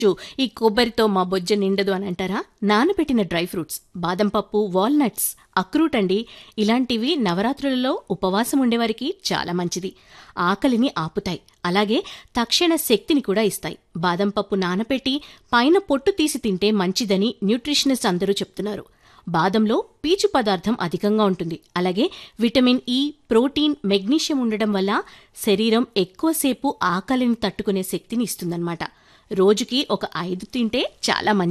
చు, ఈ కొబ్బరితో మా బొజ్జ నిండదు అని అంటారా నానబెట్టిన డ్రై ఫ్రూట్స్ బాదం పప్పు వాల్నట్స్ అక్రూట్ అండి ఇలాంటివి నవరాత్రులలో ఉపవాసం ఉండేవారికి చాలా మంచిది ఆకలిని ఆపుతాయి అలాగే తక్షణ శక్తిని కూడా ఇస్తాయి బాదం పప్పు నానబెట్టి పైన పొట్టు తీసి తింటే మంచిదని న్యూట్రిషనిస్ట్ అందరూ చెప్తున్నారు బాదంలో పీచు పదార్థం అధికంగా ఉంటుంది అలాగే విటమిన్ ఇ ప్రోటీన్ మెగ్నీషియం ఉండడం వల్ల శరీరం ఎక్కువసేపు ఆకలిని తట్టుకునే శక్తిని ఇస్తుందన్నమాట రోజుకి ఒక ఐదు తింటే చాలా మంచిది